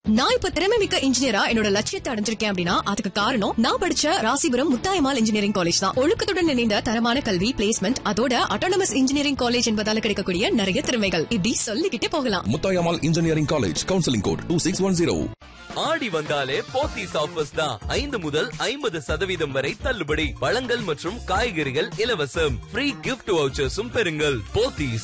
நான் இப்ப திறமை மிக்க இன்ஜினியரா என்னோட லட்சியத்தை அடைஞ்சிருக்கேன் அப்படின்னா அதுக்கு காரணம் நான் படிச்ச ராசிபுரம் முத்தாயமால் இன்ஜினியரிங் காலேஜ் தான் ஒழுக்கத்துடன் இணைந்த தரமான கல்வி பிளேஸ்மெண்ட் அதோட அட்டானமஸ் இன்ஜினியரிங் காலேஜ் என்பதால கிடைக்கக்கூடிய நிறைய திறமைகள் இப்படி சொல்லிக்கிட்டே போகலாம் Muthayammal engineering college counselling code two six one zero Aadi வந்தாலே போத்தீஸ் ஆஃபர்ஸ் தான் ஐந்து முதல் ஐம்பது சதவீதம் வரை தள்ளுபடி பழங்கள் மற்றும் காய்கறிகள் இலவசம் ஃப்ரீ கிஃப்ட் வவுச்சர்ஸும் பெறுங்கள் போத்தீஸ்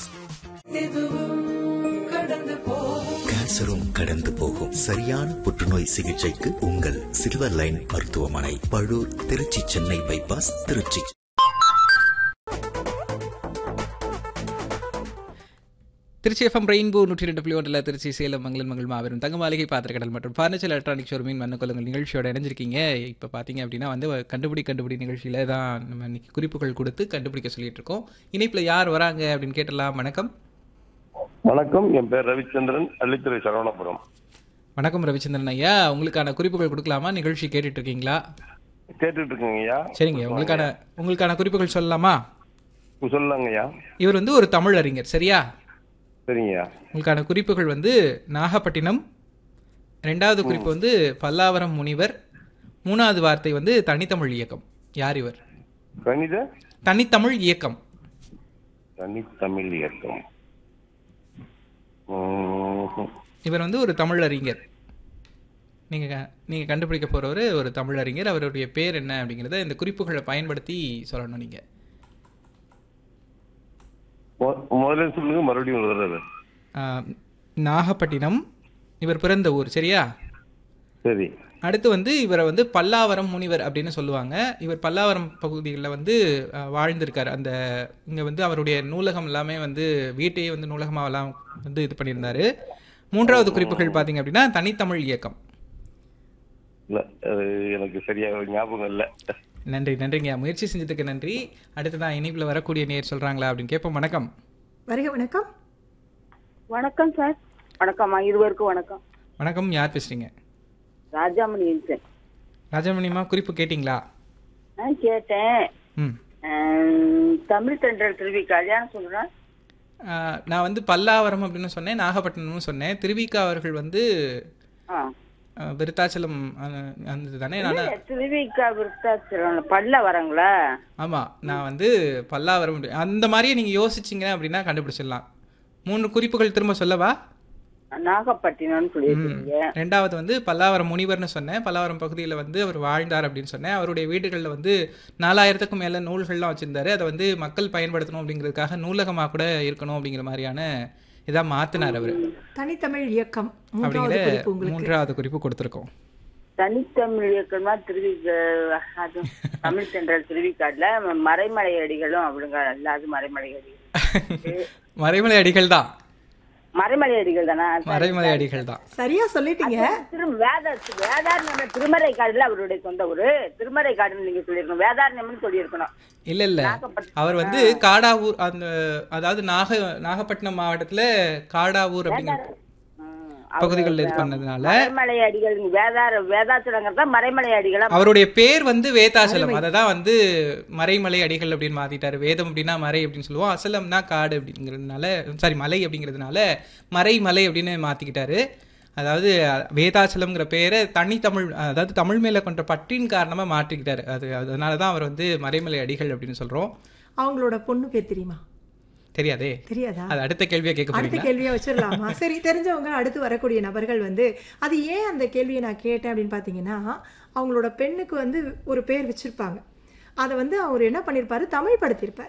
கேன்சரும் கடந்து போகும் சரியான புற்றுநோய் சிகிச்சைக்கு உங்கள் சில்வர் லைன் மருத்துவமனை Palur Trichy Chennai bypass Trichy Trichy FM rainbow நூற்றி ரெண்டு புள்ளி ஒன்றில் திருச்சி சேலம் மங்களன் மங்கள் மாபெரும் தங்க மாளிகை பாத்திரக்கடல் மற்றும் ஃபர்னிச்சர் எலக்ட்ரானிக் ஷோரூமின் மன்னக்கொள்ளுங்கள் நிகழ்ச்சியோட இணைஞ்சிருக்கீங்க இப்போ பார்த்தீங்க அப்படின்னா வந்து கண்டுபிடி கண்டுபிடி நிகழ்ச்சியில் தான் நம்ம இன்னைக்கு குறிப்புகள் கொடுத்து கண்டுபிடிக்க சொல்லிட்டு இருக்கோம் இணைப்பில் யார் வராங்க அப்படின்னு கேட்டலாம் வணக்கம் வணக்கம் என் பேர் ரவிச்சந்திரன் அள்ளித்துறை சரவணபுரம் வணக்கம் ரவிச்சந்திரன் ஐயா உங்களுக்கான குறிப்புகள் கொடுக்கலாமா நிகழ்ச்சி கேட்டுட்டு இருக்கீங்களா கேட்டுட்டு இருக்கேங்க ஐயா சரிங்க உங்களுக்கான உங்களுக்கான குறிப்புகள் சொல்லலாமா சொல்லலாங்க ஐயா இவர் வந்து ஒரு தமிழ் அறிஞர் சரியா சரிங்க ஐயா உங்களுக்கான குறிப்புகள் வந்து நாகப்பட்டினம் ரெண்டாவது குறிப்பு வந்து பல்லாவரம் முனிவர் மூணாவது வார்த்தை வந்து தனித்தமிழ் இயக்கம் யார் இவர் கணித தனித்தமிழ் இயக்கம் தனித்தமிழ் இயக்கம் உம், இவர் வந்து ஒரு தமிழ் அறிஞர் நீங்க க- நீங்க கண்டுபிடிக்க போறவர் ஒரு தமிழ் அறிஞர் அவருடைய பேர் என்ன அப்படிங்கறத இந்த குறிப்புகளை பயன்படுத்தி சொல்லணும் நீங்க மொ- முதல்ல சொல்லுங்க மறுபடியும் ஒரு தடவை ஆஹ், நாகப்பட்டினம் இவர் பிறந்த ஊர் சரியா சரி அடுத்து வந்து இவரை வந்து பல்லாவரம் முனிவர் அப்படின்னு சொல்லுவாங்க இவர் பல்லாவரம் பகுதிகளில் வந்து அஹ், வாழ்ந்திருக்காரு அந்த இங்கே வந்து அவருடைய நூலகம் எல்லாமே வந்து வீட்டையே வந்து நூலகமாகலாம் வந்து இது பண்ணியிருந்தாரு மூன்றாவது குறிப்புகள் பார்த்தீங்க அப்படின்னா தனித்தமிழ் இயக்கம் இல்ல அது எனக்கு சரியா ஞாபகம் இல்ல நன்றி நன்றிங்க முயற்சி செஞ்சதுக்கு நன்றி அடுத்ததான் இனிப்பில் வரக்கூடிய நேர் சொல்கிறாங்களா அப்படின்னு கேட்போம் வணக்கம் வருக வணக்கம் வணக்கம் சார் வணக்கம்மா இருவருக்கும் வணக்கம் வணக்கம் யார் பேசுறீங்க ராஜாமணி சார் ராஜமணிமா குறிப்பு கேட்டிங்களா நான் கேட்டேன் ம் ஆம், தமிழ் தென்றல் திருவி கல்யாணம் சொல்றேன் ஆஹ், நான் வந்து பல்லாவரம் அப்படின்னு சொன்னேன் நாகப்பட்டினம்னு சொன்னேன் திருவிக்கா அவர்கள் வந்து ஆ. அஹ், விருத்தாச்சலம் அஹ், அந்த தானே நான் இல்ல, திருவிக்கா விருத்தாச்சலம் பல்ல வரங்களா ஆமா நான் வந்து பல்லாவரம் அப்படி- அந்த மாதிரியே நீங்க யோசிச்சீங்க அப்படின்னா கண்டுபிடிச்சிடலாம் மூணு குறிப்புகள் திரும்ப சொல்லவா நாகப்பட்டினம்னு சொல்லியிருக்கீங்க ரெண்டாவது வந்து பல்லாவரம் முனிவர்னு சொன்னேன் பல்லாவரம் பகுதியில் வந்து அவர் வாழ்ந்தார் அப்படின்னு சொன்னேன் அவருடைய வீடுகளில் வந்து நாலாயிரத்துக்கும் மேல நூல்கள்லாம் வச்சிருந்தாரு அதை வந்து மக்கள் பயன்படுத்தணும் அப்படிங்கிறதுக்காக நூலகமாக கூட இருக்கணும் அப்படிங்கிற மாதிரியான இதா மாத்தினார் அவர் தனித்தமிழ் இயக்கம் மூன்றாவது அப்படிங்கிற குறிப்பு உங்களுக்கு மூன்றாவது குறிப்பு கொடுத்துருக்கோம் தனித்தமிழ் இயக்கமா திருவி அது தமிழ் தென்றல் திருவிக்காடுல மறைமலை அடிகளும் அப்படிங்க அல்லாது மறைமலை அடிகள் மறைமலை அடிகள் தான் மறைமலை அடிகள் தானா மறைமலை அடிகள் தான் சரியா சொல்லிட்டீங்க திரு வேத வேதாரண்யம் திருமறை காடுல அவருடைய சொந்த ஊரு திருமறை காடுன்னு நீங்க சொல்லிருக்கணும் வேதாரண்யம்னு சொல்லியிருக்கணும் இல்ல இல்ல நாகப்பட்டினம். அவர் வந்து காடாவூர் அந்த அதாவது நாக நாகப்பட்டினம் மாவட்டத்துல காடாவூர் அப்படிங்கிற பகுதிகளில் இது பண்ணதுனால மறைமலை அடிகள் வேதார வேதாச்சலங்கிறதா மறைமலை அடிகளா அவருடைய பேர் வந்து வேதாசலம் அதை தான் வந்து மறைமலை அடிகள் அப்படின்னு மாத்திட்டாரு வேதம் அப்படின்னா மறை அப்படின்னு சொல்லுவோம் அசலம்னா காடு அப்படிங்கிறதுனால சாரி மலை அப்படிங்கிறதுனால மறைமலை அப்படின்னு மாத்திக்கிட்டாரு அதாவது வேதாச்சலம்ங்கிற பேரை தனி தமிழ் அதாவது தமிழ் மேல கொண்ட பற்றின் காரணமா மாற்றிக்கிட்டாரு அது அதனால தான் அவர் வந்து மறைமலை அடிகள் அப்படின்னு சொல்றோம் அவங்களோட பொண்ணு பேர் தெரியுமா தெரியாதே தெரியாதா அது அடுத்த கேள்வியா கேட்க அடுத்த போறீங்களா கேள்வியா வச்சிடலாமா சரி தெரிஞ்சவங்க அடுத்து வரக்கூடிய நபர்கள் வந்து அது ஏன் அந்த கேள்வியை நான் கேட்டேன் அப்படின்னு பார்த்தீங்கன்னா அவங்களோட பெண்ணுக்கு வந்து ஒரு பேர் வச்சிருப்பாங்க அதை வந்து அவர் என்ன பண்ணியிருப்பாரு தமிழ் படுத்தியிருப்பார்